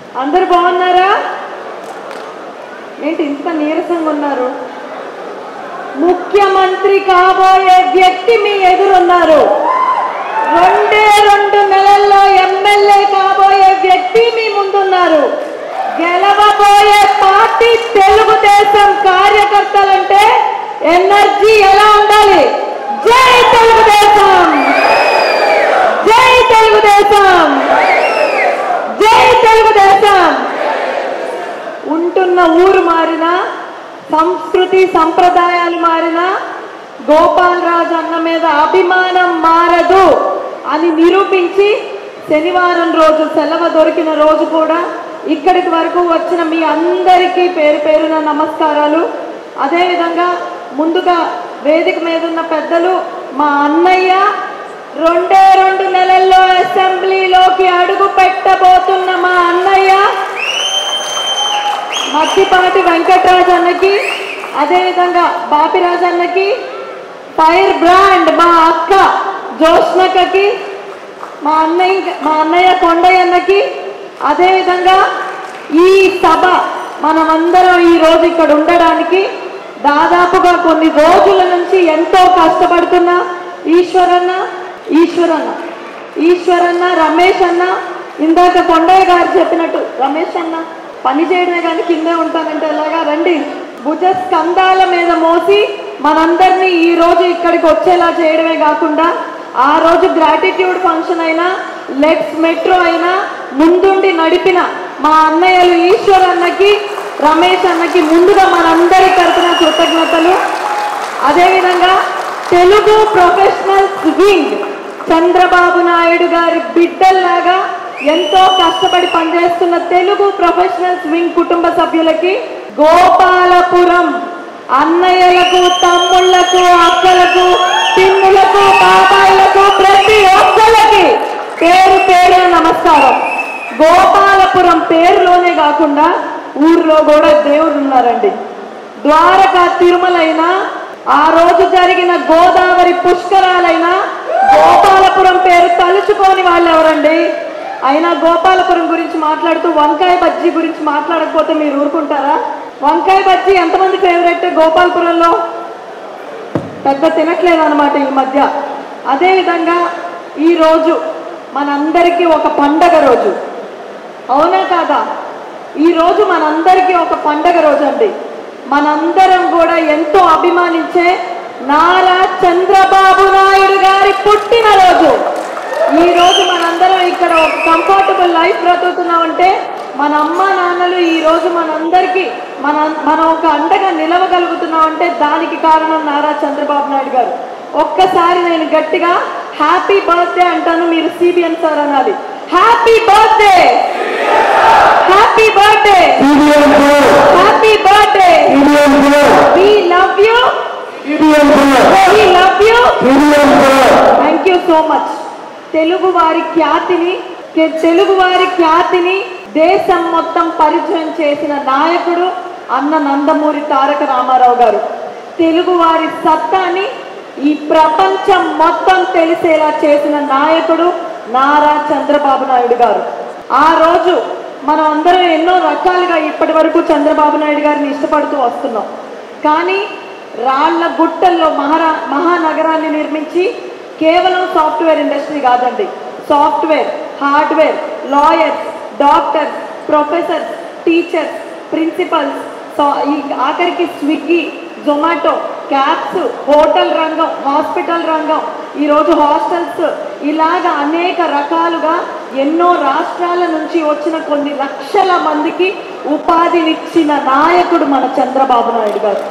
అందరు బాగున్నారా ఏంటి ఇంత నీరసంగా ఉన్నారు ముఖ్యమంత్రి కాబోయే వ్యక్తి మీ ఎదురున్నారు రెండే రెండు నెలల్లో ఎమ్మెల్యే కాబోయే వ్యక్తి మీ ముందున్నారు గెలవబోయే పార్టీ తెలుగుదేశం కార్యకర్తలంటే ఎనర్జీ ఎలా ఉండాలి జై తెలుగుదేశం జై తెలుగుదేశం జై తెలుగుదేశం ఉంటున్న ఊరు మారినా సంస్కృతి సంప్రదాయాలు మారినా గోపాలరాజు అన్న మీద అభిమానం మారదు అని నిరూపించి శనివారం రోజు సెలవు దొరికిన రోజు కూడా ఇక్కడికి వరకు వచ్చిన మీ అందరికీ పేరు పేరున నమస్కారాలు అదేవిధంగా ముందుగా వేదిక మీద ఉన్న పెద్దలు మా అన్నయ్య రెండే రెండు నెలల్లో అసెంబ్లీలోకి అడుగు పెట్టబోతున్న మా అన్నయ్య మత్తిపాటి వెంకటరాజ్ అన్నకి అదేవిధంగా బాపిరాజ్ అన్నకి ఫైర్ బ్రాండ్ మా అక్క జోష్నకకి మా అన్నయ్య మా అన్నయ్య కొండయ్య అన్నకి అదేవిధంగా ఈ సభ మనమందరం ఈ రోజు ఇక్కడ ఉండడానికి దాదాపుగా కొన్ని రోజుల నుంచి ఎంతో కష్టపడుతున్న ఈశ్వరన్న ఈశ్వరన్న ఈశ్వరన్న రమేష్ అన్న ఇందాక కొండయ్య గారు చెప్పినట్టు రమేష్ అన్న పని చేయడమే కానీ కిందే ఉంటానంటే ఎలాగా రండి భుజ స్కంధాల మీద మోసి మనందరినీ ఈ రోజు ఇక్కడికి వచ్చేలా చేయడమే కాకుండా ఆ రోజు గ్రాటిట్యూడ్ ఫంక్షన్ అయినా లెట్స్ మెట్రో అయినా ముందుండి నడిపిన మా అన్నయ్యలు ఈశ్వర్ అన్నకి రమేష్ అన్నకి ముందుగా మనందరి తరపున కృతజ్ఞతలు అదేవిధంగా తెలుగు ప్రొఫెషనల్స్ వింగ్ చంద్రబాబు నాయుడు గారి బిడ్డల్లాగా ఎంతో కష్టపడి పనిచేస్తున్న తెలుగు ప్రొఫెషనల్స్ వింగ్ కుటుంబ సభ్యులకి గోపాలపురం అన్నయ్యలకు తమ్ముళ్లకు అక్కలకు పిన్నులకు బాబాయిలకు ప్రతి ఒక్కరికి పేరు పేరు నమస్కారం గోపాలపురం పేరులోనే కాకుండా ఊర్లో కూడా దేవుడు ఉన్నారండి ద్వారకా తిరుమలైనా ఆ రోజు జరిగిన గోదావరి పుష్కరాలైనా గోపాలపురం పేరు తలుచుకోని వాళ్ళు ఎవరండి అయినా గోపాలపురం గురించి మాట్లాడుతూ వంకాయ బజ్జీ గురించి మాట్లాడకపోతే మీరు ఊరుకుంటారా వంకాయ బజ్జీ ఎంతమంది ఫేవరెట్ గోపాలపురంలో పెద్ద తినట్లేదు అనమాట ఈ మధ్య అదేవిధంగా ఈరోజు మనందరికీ ఒక పండగ రోజు అవునా కాదా ఈ రోజు మనందరికీ ఒక పండగ రోజు అండి మనందరం కూడా ఎంతో అభిమానించే నారా చంద్రబాబు నాయుడు గారి పుట్టినరోజు ఈ రోజు మనందరం ఇక్కడ ఒక కంఫర్టబుల్ లైఫ్ బ్రతుకుతున్నామంటే మన అమ్మ నాన్నలు ఈ రోజు మనందరికీ మన మనం ఒక అండగా నిలవగలుగుతున్నామంటే దానికి కారణం నారా చంద్రబాబు నాయుడు గారు ఒక్కసారి నేను గట్టిగా హ్యాపీ బర్త్డే అంటాను మీరు సిబిఎన్ సార్ అనాలి happy birthday happy birthday happy birthday we love you we love you thank you so much Telugu వారి ఖ్యాతిని కె- తెలుగు వారి ఖ్యాతిని దేశం మొత్తం పరిచయం చేసిన నాయకుడు అన్న నందమూరి తారక రామారావు గారు తెలుగు వారి సత్తాని ఈ ప్రపంచం మొత్తం తెలిసేలా చేసిన నాయకుడు నారా చంద్రబాబు నాయుడు గారు ఆ రోజు మనం అందరం ఎన్నో రకాలుగా ఇప్పటి వరకు చంద్రబాబు నాయుడు గారిని ఇష్టపడుతూ వస్తున్నాం కానీ రాళ్ల గుట్టల్లో మహారా మహానగరాన్ని నిర్మించి కేవలం సాఫ్ట్వేర్ ఇండస్ట్రీ కాదండి software hardware lawyers doctors professors teachers principals ఈ ఆఖరికి స్విగ్గీ జొమాటో క్యాబ్స్ హోటల్ రంగం హాస్పిటల్ రంగం ఈరోజు హాస్టల్స్ ఇలాగ అనేక రకాలుగా ఎన్నో రాష్ట్రాల నుంచి వచ్చిన కొన్ని లక్షల మందికి ఉపాధినిచ్చిన నాయకుడు మన చంద్రబాబు నాయుడు గారు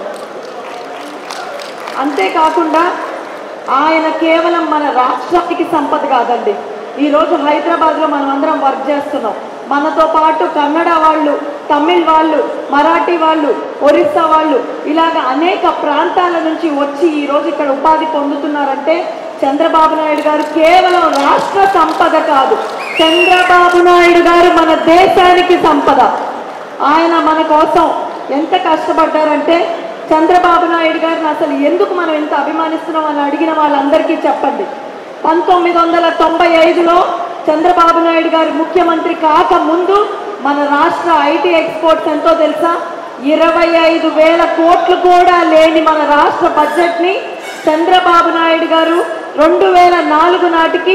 అంతేకాకుండా ఆయన కేవలం మన రాష్ట్రానికి సంపద కాదండి ఈరోజు హైదరాబాద్లో మనం అందరం వర్క్ చేస్తున్నాం మనతో పాటు కన్నడ వాళ్ళు తమిళ్ వాళ్ళు మరాఠీ వాళ్ళు ఒరిస్సా వాళ్ళు ఇలాగ అనేక ప్రాంతాల నుంచి వచ్చి ఈరోజు ఇక్కడ ఉపాధి పొందుతున్నారంటే చంద్రబాబు నాయుడు గారు కేవలం రాష్ట్ర సంపద కాదు చంద్రబాబు నాయుడు గారు మన దేశానికి సంపద ఆయన మన కోసం ఎంత కష్టపడ్డారంటే చంద్రబాబు నాయుడు గారిని అసలు ఎందుకు మనం ఎంత అభిమానిస్తున్నాం అని అడిగిన వాళ్ళందరికీ చెప్పండి పంతొమ్మిది వందల తొంభై ఐదులో చంద్రబాబు నాయుడు గారు ముఖ్యమంత్రి కాక ముందు మన రాష్ట్ర ఐటీ ఎక్స్పోర్ట్స్ ఎంతో తెలుసా ఇరవై ఐదు వేల కోట్లు కూడా లేని మన రాష్ట్ర బడ్జెట్ని చంద్రబాబు నాయుడు గారు రెండు వేల నాలుగు నాటికి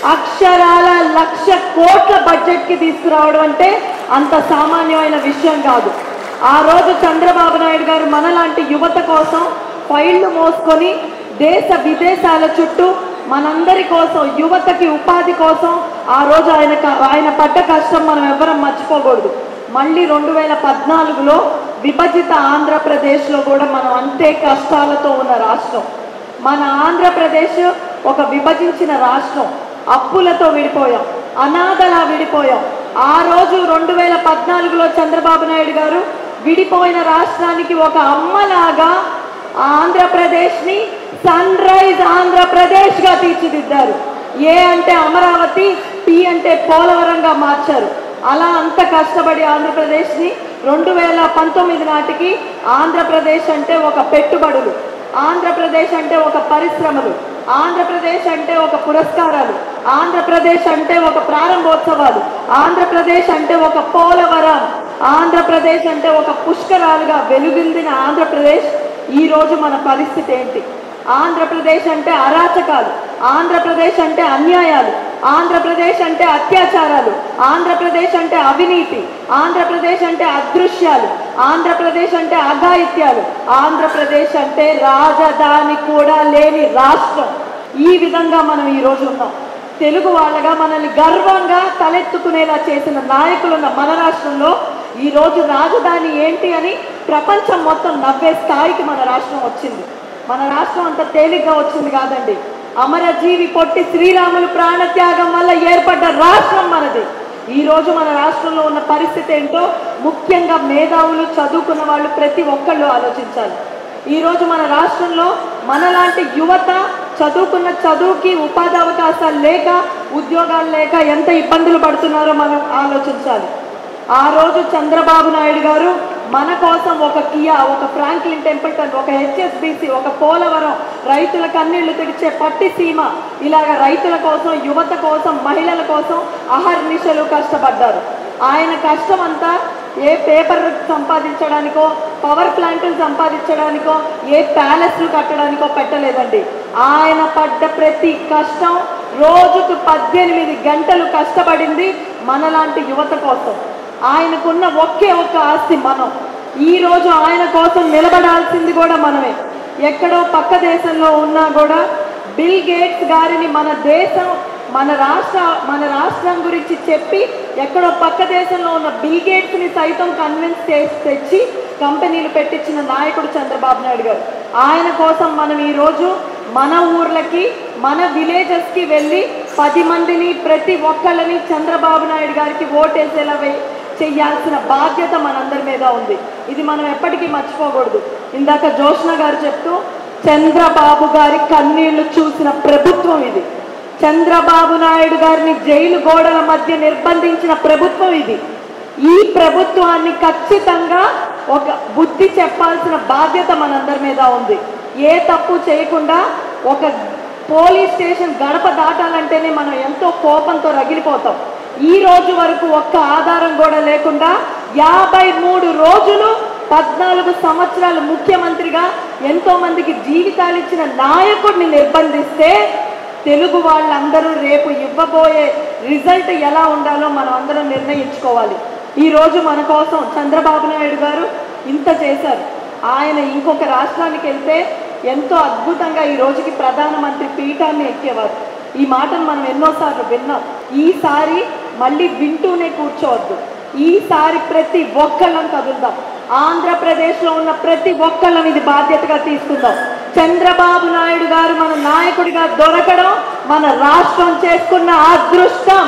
అక్షరాల లక్ష కోట్ల బడ్జెట్కి తీసుకురావడం అంటే అంత సామాన్యమైన విషయం కాదు ఆ రోజు చంద్రబాబు నాయుడు గారు మనలాంటి యువత కోసం ఫైళ్లు మోసుకొని దేశ విదేశాల చుట్టూ మనందరి కోసం యువతకి ఉపాధి కోసం ఆ రోజు ఆయన క- ఆయన పడ్డ కష్టం మనం ఎవరం మర్చిపోకూడదు మళ్ళీ రెండు వేల పద్నాలుగులో విభజిత ఆంధ్రప్రదేశ్లో కూడా మనం అంతే కష్టాలతో ఉన్న రాష్ట్రం మన ఆంధ్రప్రదేశ్ ఒక విభజించిన రాష్ట్రం అప్పులతో విడిపోయాం అనాథలా విడిపోయాం ఆ రోజు రెండు వేల పద్నాలుగులో చంద్రబాబు నాయుడు గారు విడిపోయిన రాష్ట్రానికి ఒక అమ్మలాగా ఆంధ్రప్రదేశ్ని సన్ రైజ్ ఆంధ్రప్రదేశ్గా తీర్చిదిద్దారు ఏ అంటే అమరావతి పి అంటే పోలవరంగా మార్చారు అలా అంత కష్టపడి ఆంధ్రప్రదేశ్ని రెండు వేల పంతొమ్మిది నాటికి ఆంధ్రప్రదేశ్ అంటే ఒక పెట్టుబడులు ఆంధ్రప్రదేశ్ అంటే ఒక పరిశ్రమలు ఆంధ్రప్రదేశ్ అంటే ఒక పురస్కారాలు ఆంధ్రప్రదేశ్ అంటే ఒక ప్రారంభోత్సవాలు ఆంధ్రప్రదేశ్ అంటే ఒక పోలవరం ఆంధ్రప్రదేశ్ అంటే ఒక పుష్కరాలుగా వెలుగొందిన ఆంధ్రప్రదేశ్ ఈ రోజు మన పరిస్థితి ఏంటి ఆంధ్రప్రదేశ్ అంటే అరాచకాలు ఆంధ్రప్రదేశ్ అంటే అన్యాయాలు ఆంధ్రప్రదేశ్ అంటే అత్యాచారాలు ఆంధ్రప్రదేశ్ అంటే అవినీతి ఆంధ్రప్రదేశ్ అంటే అదృశ్యాలు ఆంధ్రప్రదేశ్ అంటే అఘాయిత్యాలు ఆంధ్రప్రదేశ్ అంటే రాజధాని కూడా లేని రాష్ట్రం ఈ విధంగా మనం ఈ రోజు ఉన్నాం తెలుగు వాళ్ళగా మనల్ని గర్వంగా తలెత్తుకునేలా చేసిన నాయకులున్న మన రాష్ట్రంలో ఈ రోజు రాజధాని ఏంటి అని ప్రపంచం మొత్తం నవ్వే స్థాయికి మన రాష్ట్రం వచ్చింది మన రాష్ట్రం అంత తేలిగ్గా వచ్చింది కాదండి అమరజీవి పొట్టి శ్రీరాములు ప్రాణత్యాగం వల్ల ఏర్పడ్డ రాష్ట్రం మనది ఈ రోజు మన రాష్ట్రంలో ఉన్న పరిస్థితి ఏంటో ముఖ్యంగా మేధావులు చదువుకున్న వాళ్ళు ప్రతి ఒక్కళ్ళు ఆలోచించాలి ఈ రోజు మన రాష్ట్రంలో మనలాంటి యువత చదువుకున్న చదువుకి ఉపాధి అవకాశాలు లేక ఉద్యోగాలు లేక ఎంత ఇబ్బందులు పడుతున్నారో మనం ఆలోచించాలి ఆ రోజు చంద్రబాబు నాయుడు గారు మన కోసం ఒక కియా ఒక ఫ్రాంక్లిన్ టెంపుల్టన్ ఒక హెచ్ఎస్బిసి ఒక పోలవరం రైతుల కన్నీళ్లు తెడిచే పట్టి సీమ ఇలాగ రైతుల కోసం యువత కోసం మహిళల కోసం అహర్నిశలు కష్టపడ్డారు ఆయన కష్టం అంతా ఏ పేపర్ సంపాదించడానికో పవర్ ప్లాంట్లు సంపాదించడానికో ఏ ప్యాలెస్లు కట్టడానికో పెట్టలేదండి ఆయన పడ్డ ప్రతి కష్టం రోజుకు పద్దెనిమిది గంటలు కష్టపడింది మనలాంటి యువత కోసం ఆయనకున్న ఒకే ఒక్క ఆస్తి మనం ఈ రోజు ఆయన కోసం నిలబడాల్సింది కూడా మనమే ఎక్కడో పక్క దేశంలో ఉన్నా కూడా బిల్ గేట్స్ గారిని మన దేశం మన రాష్ట్ర మన రాష్ట్రం గురించి చెప్పి ఎక్కడో పక్క దేశంలో ఉన్న బిల్ గేట్స్ని సైతం కన్విన్స్ చేసి తెచ్చి కంపెనీలు పెట్టించిన నాయకుడు చంద్రబాబు నాయుడు గారు ఆయన కోసం మనం ఈరోజు మన ఊర్లకి మన విలేజెస్కి వెళ్ళి పది మందిని ప్రతి ఒక్కళ్ళని చంద్రబాబు నాయుడు గారికి ఓటేసేలా వే- చెయ్యాల్సిన బాధ్యత మనందరి మీద ఉంది ఇది మనం ఎప్పటికీ మర్చిపోకూడదు ఇందాక జోష్న గారు చెప్తూ చంద్రబాబు గారి కన్నీళ్లు చూసిన ప్రభుత్వం ఇది చంద్రబాబు నాయుడు గారిని జైలు గోడల మధ్య నిర్బంధించిన ప్రభుత్వం ఇది ఈ ప్రభుత్వాన్ని ఖచ్చితంగా ఒక బుద్ధి చెప్పాల్సిన బాధ్యత మనందరి మీద ఉంది ఏ తప్పు చేయకుండా ఒక పోలీస్ స్టేషన్ గడప దాటాలంటేనే మనం ఎంతో కోపంతో రగిలిపోతాం ఈ రోజు వరకు ఒక్క ఆధారం కూడా లేకుండా యాభై మూడు రోజులు పద్నాలుగు సంవత్సరాలు ముఖ్యమంత్రిగా ఎంతో మందికి జీవితాలు ఇచ్చిన నాయకుడిని నిర్బంధిస్తే తెలుగు వాళ్ళందరూ రేపు ఇవ్వబోయే రిజల్ట్ ఎలా ఉండాలో మనం అందరం నిర్ణయించుకోవాలి ఈ రోజు మన కోసం చంద్రబాబు నాయుడు గారు ఇంత చేశారు ఆయన ఇంకొక రాష్ట్రానికి వెళ్తే ఎంతో అద్భుతంగా ఈ రోజుకి ప్రధానమంత్రి పీఠాన్ని ఎక్కేవారు ఈ మాటను మనం ఎన్నోసార్లు విన్నాం ఈసారి మళ్ళీ వింటూనే కూర్చోవద్దు ఈసారి ప్రతి ఒక్కళ్ళం కదులుదాం ఆంధ్రప్రదేశ్లో ఉన్న ప్రతి ఒక్కళ్ళం ఇది బాధ్యతగా తీసుకుందాం చంద్రబాబు నాయుడు గారు మన నాయకుడిగా దొరకడం మన రాష్ట్రం చేసుకున్న అదృష్టం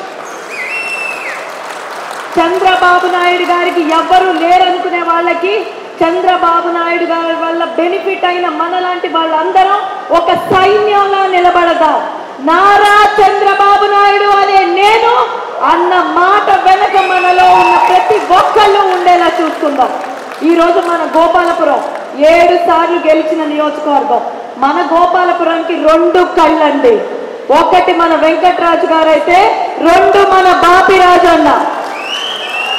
చంద్రబాబు నాయుడు గారికి ఎవ్వరు లేరనుకునే వాళ్ళకి చంద్రబాబు నాయుడు గారి వల్ల బెనిఫిట్ అయిన మనలాంటి వాళ్ళందరం ఒక సైన్యంలా నిలబడదాం నారా చంద్రబాబు నాయుడు అనే నేను అన్న మాట వెనక మనలో ఉన్న ప్రతి ఒక్కళ్ళు ఉండేలా చూసుకుందాం ఈ రోజు మన గోపాలపురం ఏడు సార్లు గెలిచిన నియోజకవర్గం మన గోపాలపురంకి రెండు కళ్ళండి ఒకటి మన వెంకట్రాజు గారు అయితే రెండు మన బాపిరాజు అన్న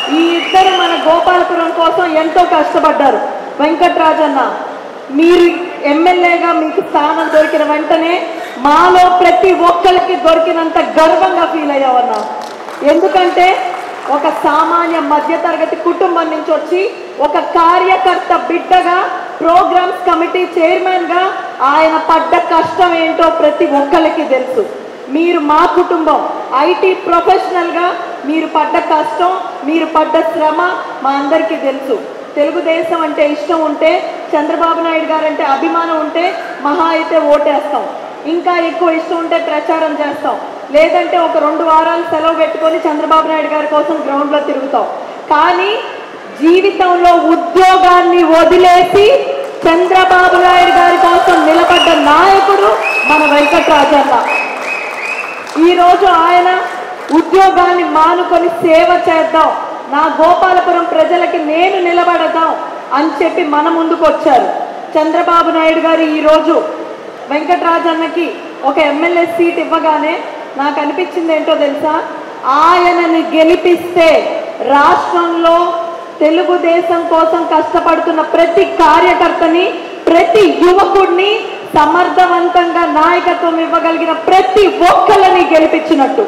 గోపాలపురం కోసం ఎంతో కష్టపడ్డారు వెంకట్రాజన్న మీరు ఎమ్మెల్యేగా మీకు స్థానం దొరికిన వెంటనే మాలో ప్రతి ఒక్కరికి దొరికినంత గర్వంగా ఫీల్ అయ్యామన్నా ఎందుకంటే ఒక సామాన్య మధ్యతరగతి కుటుంబం నుంచి వచ్చి ఒక కార్యకర్త బిడ్డగా ప్రోగ్రామ్స్ కమిటీ చైర్మన్ గా ఆయన పడ్డ కష్టం ఏంటో ప్రతి ఒక్కరికి తెలుసు మీరు మా కుటుంబం ఐటీ ప్రొఫెషనల్ గా మీరు పడ్డ కష్టం మీరు పడ్డ శ్రమ మా అందరికీ తెలుసు తెలుగుదేశం అంటే ఇష్టం ఉంటే చంద్రబాబు నాయుడు గారు అంటే అభిమానం ఉంటే మహా అయితే ఓటేస్తాం ఇంకా ఎక్కువ ఇష్టం ఉంటే ప్రచారం చేస్తాం లేదంటే ఒక రెండు వారాలు సెలవు పెట్టుకొని చంద్రబాబు నాయుడు గారి కోసం గ్రౌండ్లో తిరుగుతాం కానీ జీవితంలో ఉద్యోగాన్ని వదిలేసి చంద్రబాబు నాయుడు గారి కోసం నిలబడ్డ నాయకుడు మన వెంకట్రాజన్న ఈరోజు ఆయన ఉద్యోగాన్ని మానుకొని సేవ చేద్దాం నా గోపాలపురం ప్రజలకి నేను నిలబడదాం అని చెప్పి మన ముందుకు వచ్చారు చంద్రబాబు నాయుడు గారు ఈరోజు వెంకటరాజన్నకి ఒక ఎమ్మెల్యే సీట్ ఇవ్వగానే నాకు అనిపించింది ఏంటో తెలుసా ఆయనని గెలిపిస్తే రాష్ట్రంలో తెలుగుదేశం కోసం కష్టపడుతున్న ప్రతి కార్యకర్తని ప్రతి యువకుడిని సమర్థవంతంగా నాయకత్వం ఇవ్వగలిగిన ప్రతి ఒక్కరిని గెలిపించినట్టు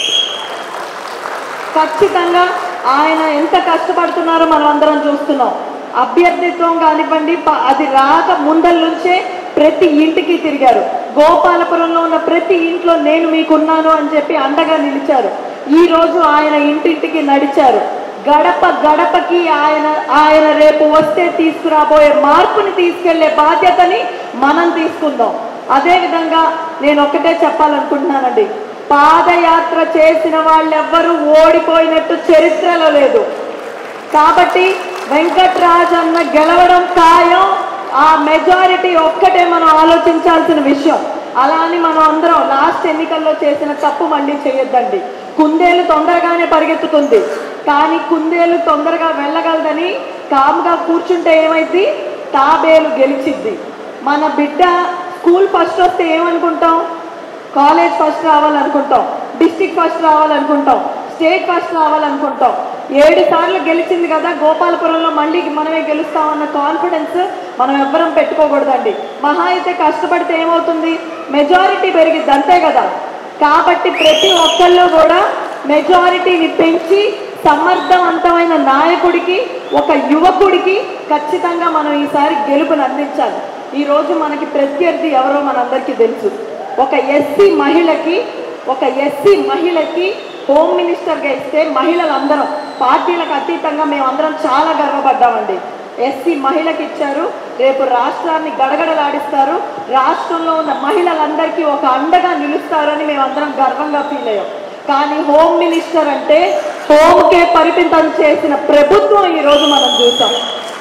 ఖచ్చితంగా ఆయన ఎంత కష్టపడుతున్నారో మనం అందరం చూస్తున్నాం అభ్యర్థిత్వం కానివ్వండి ప- అది రాక ముందల నుంచే ప్రతి ఇంటికి తిరిగారు గోపాలపురంలో ఉన్న ప్రతి ఇంట్లో నేను మీకున్నాను అని చెప్పి అండగా నిలిచారు ఈ రోజు ఆయన ఇంటింటికి నడిచారు గడప గడపకి ఆయన ఆయన రేపు వస్తే తీసుకురాబోయే మార్పుని తీసుకెళ్లే బాధ్యతని మనం తీసుకుందాం అదేవిధంగా నేను ఒకటే చెప్పాలనుకుంటున్నానండి పాదయాత్ర చేసిన వాళ్ళెవ్వరూ ఓడిపోయినట్టు చరిత్రలో లేదు కాబట్టి వెంకట్రాజ్ అన్న గెలవడం ఖాయం ఆ మెజారిటీ ఒక్కటే మనం ఆలోచించాల్సిన విషయం అలా అని మనం అందరం లాస్ట్ ఎన్నికల్లో చేసిన తప్పు మళ్ళీ చేయొద్దండి కుందేలు తొందరగానే పరిగెత్తుతుంది కానీ కుందేలు తొందరగా వెళ్ళగలదని కామ్గా కూర్చుంటే ఏమైంది తాబేలు గెలిచిద్ది మన బిడ్డ స్కూల్ ఫస్ట్ వస్తే ఏమనుకుంటాం కాలేజ్ ఫస్ట్ రావాలనుకుంటాం డిస్టిక్ ఫస్ట్ రావాలనుకుంటాం స్టేట్ ఫస్ట్ రావాలనుకుంటాం ఏడు సార్లు గెలిచింది కదా గోపాలపురంలో మళ్ళీ మనమే గెలుస్తామన్న కాన్ఫిడెన్స్ మనం ఎవ్వరం పెట్టుకోకూడదండి మహా అయితే కష్టపడితే ఏమవుతుంది మెజారిటీ పెరిగిద్ది అంతే కదా కాబట్టి ప్రతి ఒక్కళ్ళు కూడా మెజారిటీని పెంచి సమర్థవంతమైన నాయకుడికి ఒక యువకుడికి ఖచ్చితంగా మనం ఈసారి గెలుపుని అందించాలి ఈ రోజు మనకి ప్రత్యర్థి ఎవరో మనందరికీ తెలుసు ఒక ఎస్సీ మహిళకి ఒక ఎస్సీ మహిళకి హోమ్ మినిస్టర్గా ఇస్తే మహిళలందరం పార్టీలకు అతీతంగా మేమందరం చాలా గర్వపడ్డామండి ఎస్సీ మహిళకి ఇచ్చారు రేపు రాష్ట్రాన్ని గడగడలాడిస్తారు రాష్ట్రంలో ఉన్న మహిళలందరికీ ఒక అండగా నిలుస్తారని మేమందరం గర్వంగా ఫీల్ అయ్యాం కానీ హోమ్ మినిస్టర్ అంటే హోమ్కే పరిమితం చేసిన ప్రభుత్వం ఈరోజు మనం చూసాం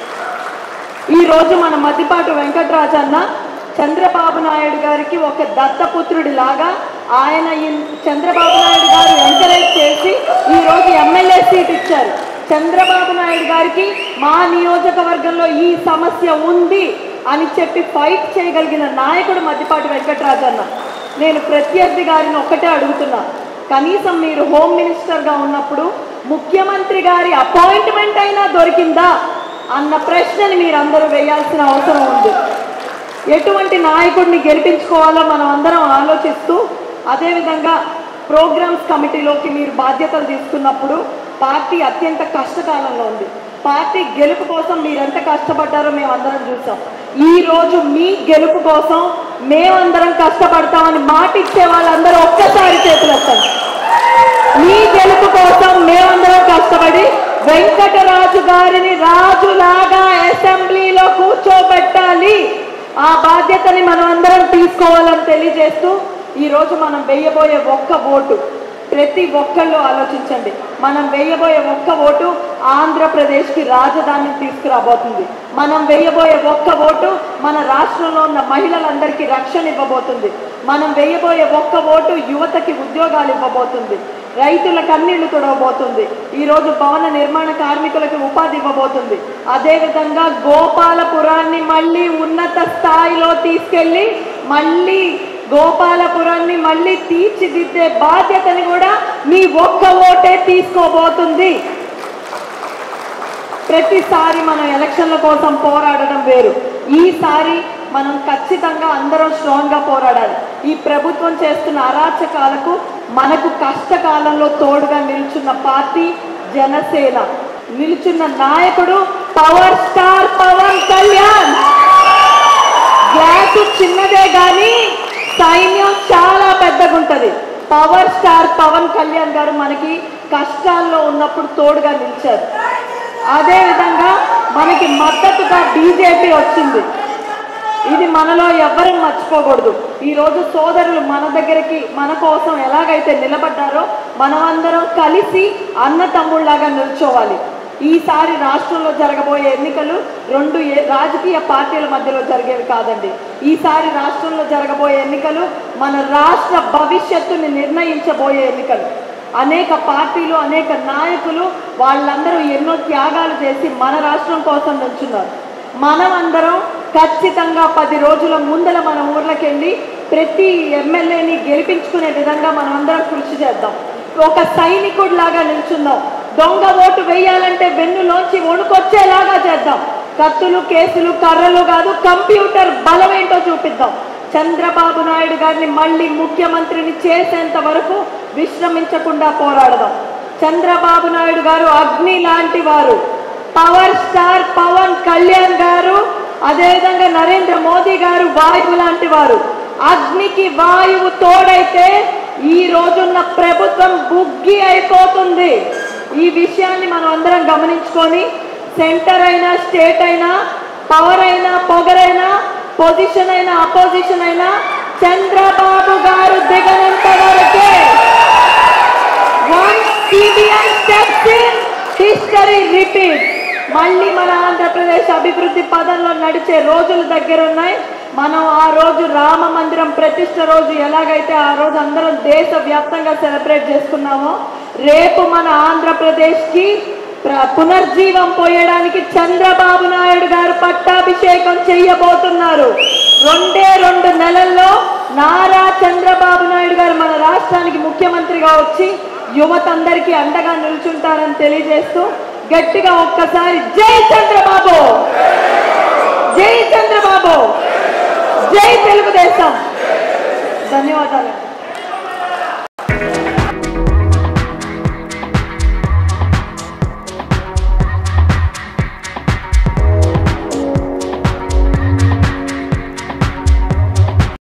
ఈ రోజు మన మద్దిపాటి వెంకటరాజన్న చంద్రబాబు నాయుడు గారికి ఒక దత్తపుత్రుడి లాగా ఆయన ఇన్- చంద్రబాబు నాయుడు గారు ఎంకరేజ్ చేసి ఈ రోజు ఎమ్మెల్యే సీట్ ఇచ్చారు చంద్రబాబు నాయుడు గారికి మా నియోజకవర్గంలో ఈ సమస్య ఉంది అని చెప్పి ఫైట్ చేయగలిగిన నాయకుడు మద్దిపాటి వెంకటరాజన్న నేను ప్రత్యర్థి గారిని ఒక్కటే అడుగుతున్నా కనీసం మీరు హోమ్ మినిస్టర్గా ఉన్నప్పుడు ముఖ్యమంత్రి గారి అపాయింట్మెంట్ అయినా దొరికిందా అన్న ప్రశ్నని మీరందరూ వేయాల్సిన అవసరం ఉంది ఎటువంటి నాయకుడిని గెలిపించుకోవాలో మనం అందరం ఆలోచిస్తూ అదేవిధంగా ప్రోగ్రామ్స్ కమిటీలోకి మీరు బాధ్యతలు తీసుకున్నప్పుడు పార్టీ అత్యంత కష్టకాలంలో ఉంది పార్టీ గెలుపు కోసం మీరు ఎంత కష్టపడ్డారో మేము అందరం చూసాం ఈ రోజు మీ గెలుపు కోసం మేమందరం కష్టపడతామని మాట ఇచ్చే వాళ్ళందరూ ఒక్కసారి చేతులెత్తండి మీ గెలుపు కోసం మేమందరం కష్టపడి వెంకటరాజు గారిని రాజులాగా అసెంబ్లీలో కూర్చోబెట్టాలి ఆ బాధ్యతని మనం అందరం తీసుకోవాలని తెలియజేస్తూ ఈ రోజు మనం వేయబోయే ఒక్క ఓటు ప్రతి ఒక్కళ్ళు ఆలోచించండి మనం వేయబోయే ఒక్క ఓటు ఆంధ్రప్రదేశ్కి రాజధాని తీసుకురాబోతుంది మనం వేయబోయే ఒక్క ఓటు మన రాష్ట్రంలో ఉన్న మహిళలందరికీ రక్షణ ఇవ్వబోతుంది మనం వేయబోయే ఒక్క ఓటు యువతకి ఉద్యోగాలు ఇవ్వబోతుంది రైతుల కన్నీళ్లు తుడవబోతుంది ఈరోజు భవన నిర్మాణ కార్మికులకు ఉపాధి ఇవ్వబోతుంది అదేవిధంగా గోపాలపురాన్ని మళ్ళీ ఉన్నత స్థాయిలో తీసుకెళ్ళి మళ్ళీ గోపాలపురాన్ని మళ్ళీ తీర్చిదిద్దే బాధ్యతని కూడా మీ ఒక్క ఓటే తీసుకోబోతుంది ప్రతిసారి మనం ఎలక్షన్ల కోసం పోరాడడం వేరు ఈసారి మనం ఖచ్చితంగా అందరం స్ట్రాంగ్గా పోరాడాలి ఈ ప్రభుత్వం చేస్తున్న అరాచకాలకు మనకు కష్టకాలంలో తోడుగా నిల్చున్న పార్టీ జనసేన నిల్చున్న నాయకుడు power star Pawan Kalyan glass చిన్నదే కానీ సైన్యం చాలా పెద్దగా ఉంటది పవర్ స్టార్ పవన్ కళ్యాణ్ గారు మనకి కష్టాల్లో ఉన్నప్పుడు తోడుగా నిలిచారు అదే విధంగా మనకి మద్దతుగా బీజేపీ వచ్చింది ఇది మనలో ఎవ్వరూ మర్చిపోకూడదు ఈ రోజు సోదరులు మన దగ్గరికి మన కోసం ఎలాగైతే నిలబడ్డారో మనమందరం కలిసి అన్న తమ్ముళ్ళలాగా నిల్చోవాలి ఈసారి రాష్ట్రంలో జరగబోయే ఎన్నికలు రెండు ఏ- రాజకీయ పార్టీల మధ్యలో జరిగేవి కాదండి ఈసారి రాష్ట్రంలో జరగబోయే ఎన్నికలు మన రాష్ట్ర భవిష్యత్తుని నిర్ణయించబోయే ఎన్నికలు అనేక పార్టీలు అనేక నాయకులు వాళ్ళందరూ ఎన్నో త్యాగాలు చేసి మన రాష్ట్రం కోసం నిల్చున్నారు మనం అందరం ఖచ్చితంగా పది రోజుల ముందల మన ఊర్లకు వెళ్ళి ప్రతి ఎమ్మెల్యేని గెలిపించుకునే విధంగా మనం అందరం కృషి చేద్దాం ఒక సైనికుడు లాగా నిల్చుందాం దొంగ ఓటు వేయాలంటే వెన్నులోంచి వణుకొచ్చేలాగా చేద్దాం కత్తులు కేసులు కర్రలు కాదు కంప్యూటర్ బలం ఏంటో చూపిద్దాం చంద్రబాబు నాయుడు గారిని మళ్ళీ ముఖ్యమంత్రిని చేసేంత వరకు విశ్రమించకుండా పోరాడదాం చంద్రబాబు నాయుడు గారు అగ్ని లాంటి వారు పవర్ స్టార్ పవన్ కళ్యాణ్ గారు అదేవిధంగా నరేంద్ర మోదీ గారు వాయువు లాంటి వారు అగ్నికి వాయువు తోడైతే ఈ రోజున్న ప్రభుత్వం బుగ్గి అయిపోతుంది ఈ విషయాన్ని మనం అందరం గమనించుకొని సెంటర్ అయినా స్టేట్ అయినా పవర్ అయినా పొగరైనా పొజిషన్ అయినా అపోజిషన్ అయినా చంద్రబాబు గారు దిగనంత వరకే one CBI steps in history repeat మళ్ళీ మన ఆంధ్రప్రదేశ్ అభివృద్ధి పదంలో నడిచే రోజులు దగ్గర ఉన్నాయి మనం ఆ రోజు రామ మందిరం ప్రతిష్ట రోజు ఎలాగైతే ఆ రోజు అందరం దేశ వ్యాప్తంగా సెలబ్రేట్ చేసుకున్నామో రేపు మన ఆంధ్రప్రదేశ్కి ప్ర- పునర్జీవం పోయడానికి చంద్రబాబు నాయుడు గారు పట్టాభిషేకం చెయ్యబోతున్నారు రెండే రెండు నెలల్లో నారా చంద్రబాబు నాయుడు గారు మన రాష్ట్రానికి ముఖ్యమంత్రిగా వచ్చి యువత అందరికీ అండగా నిల్చుంటారని తెలియజేస్తూ గట్టిగా ఒక్కసారి జై చంద్రబాబు జై చంద్రబాబు జై తెలుగుదేశం ధన్యవాదాలు